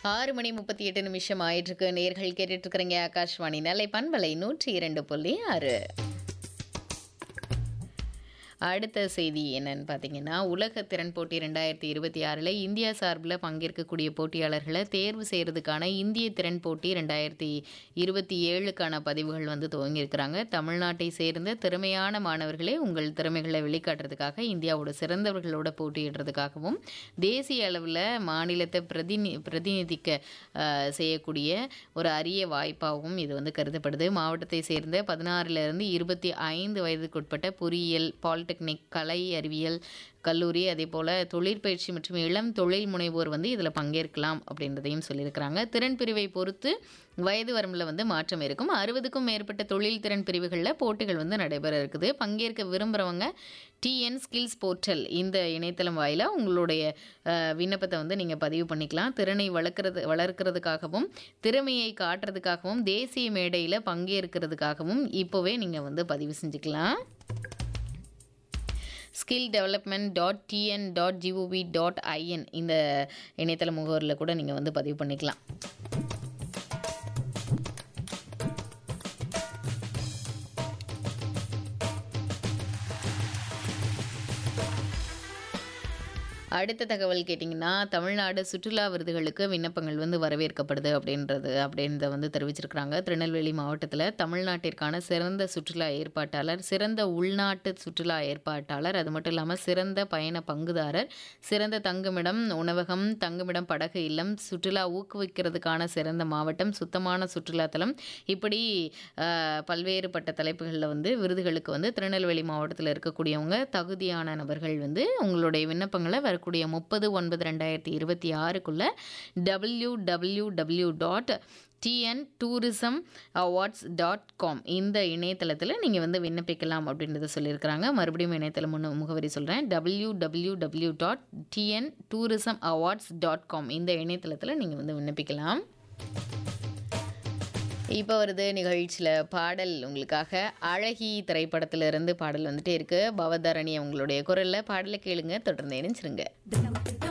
ஆறு மணி முப்பத்தி எட்டு நிமிஷம் ஆயிட்டிருக்கு நேர்கள் கேட்டுட்டு இருக்கிறீங்க ஆகாஷ்வாணி நெல்லை பண்பலை நூற்றி இரண்டு புள்ளி ஆறு அடுத்த செய்தி என்னன்னு பார்த்தீங்கன்னா உலக திறன் போட்டி ரெண்டாயிரத்தி இருபத்தி ஆறில் இந்தியா சார்பில் பங்கேற்கக்கூடிய போட்டியாளர்களை தேர்வு செய்கிறதுக்கான இந்திய திறன் போட்டி ரெண்டாயிரத்தி இருபத்தி ஏழுக்கான பதிவுகள் வந்து துவங்கியிருக்கிறாங்க தமிழ்நாட்டை சேர்ந்த திறமையான மாணவர்களே உங்கள் திறமைகளை வெளிக்காட்டுறதுக்காக இந்தியாவோட சிறந்தவர்களோட போட்டியிடுறதுக்காகவும் தேசிய அளவில் மாநிலத்தை பிரதிநி பிரதிநிதிக்க அஹ், செய்யக்கூடிய ஒரு அரிய வாய்ப்பாகவும் இது வந்து கருதப்படுது மாவட்டத்தை சேர்ந்த பதினாறுலேருந்து இருபத்தி ஐந்து வயதுக்குட்பட்ட பொறியியல் பாலிடெக்னிக் கலை அறிவியல் கல்லூரி அதே போல் தொழிற்பயிற்சி மற்றும் இளம் தொழில் முனைவோர் வந்து இதில் பங்கேற்கலாம் அப்படின்றதையும் சொல்லியிருக்கிறாங்க திறன் பிரிவை பொறுத்து வயது வரம்பில் வந்து மாற்றம் இருக்கும் அறுபதுக்கும் மேற்பட்ட தொழில் திறன் பிரிவுகளில் போட்டிகள் வந்து நடைபெற இருக்குது பங்கேற்க விரும்புகிறவங்க டிஎன் ஸ்கில்ஸ் போர்ட்டல் இந்த இணையதளம் வாயிலாக உங்களுடைய அஹ், விண்ணப்பத்தை வந்து நீங்கள் பதிவு பண்ணிக்கலாம் திறனை வளர்க்குறது வளர்க்குறதுக்காகவும் திறமையை காட்டுறதுக்காகவும் தேசிய மேடையில் பங்கேற்கிறதுக்காகவும் இப்போவே நீங்கள் வந்து பதிவு செஞ்சுக்கலாம் skill development dot TN dot GOV dot IN இந்த இணையதள முகவரில் கூட நீங்கள் வந்து பதிவு பண்ணிக்கலாம் அடுத்த தகவல் கேட்டிங்கன்னா தமிழ்நாடு சுற்றுலா விருதுகளுக்கு விண்ணப்பங்கள் வந்து வரவேற்கப்படுது அப்படின்றது அப்படின்றத வந்து தெரிவிச்சிருக்கிறாங்க திருநெல்வேலி மாவட்டத்தில் தமிழ்நாட்டிற்கான சிறந்த சுற்றுலா ஏற்பாட்டாளர் சிறந்த உள்நாட்டு சுற்றுலா ஏற்பாட்டாளர் அது மட்டும் இல்லாமல் சிறந்த பயண பங்குதாரர் சிறந்த தங்குமிடம் உணவகம் தங்குமிடம் படகு இல்லம் சுற்றுலா ஊக்குவிக்கிறதுக்கான சிறந்த மாவட்டம் சுத்தமான சுற்றுலாத்தலம் இப்படி அஹ், பல்வேறுபட்ட தலைப்புகளில் வந்து விருதுகளுக்கு வந்து திருநெல்வேலி மாவட்டத்தில் இருக்கக்கூடியவங்க தகுதியான நபர்கள் வந்து உங்களுடைய விண்ணப்பங்களை வரக்கூடிய முப்பது ஒன்பது ரெண்டாயிரத்தி இருபத்தி ஆறுக்குள்ள W W W dot TN tourism awards dot com இந்த இணையதளத்தில் நீங்கள் வந்து விண்ணப்பிக்கலாம் அப்படின்றத சொல்லியிருக்கிறாங்க மறுபடியும் இணையதள முன்னு முகவரி சொல்கிறேன் W W W dot TN tourism awards dot com இந்த இணையதளத்தில் நீங்கள் வந்து விண்ணப்பிக்கலாம் இப்போ வருது நிகழ்ச்சியில் பாடல் உங்களுக்காக அழகி திரைப்படத்திலிருந்து பாடல் வந்துட்டே இருக்கு பவதரணி அவங்களுடைய குரலில் பாடலை கேளுங்க தொடர்ந்து இணைஞ்சிருங்க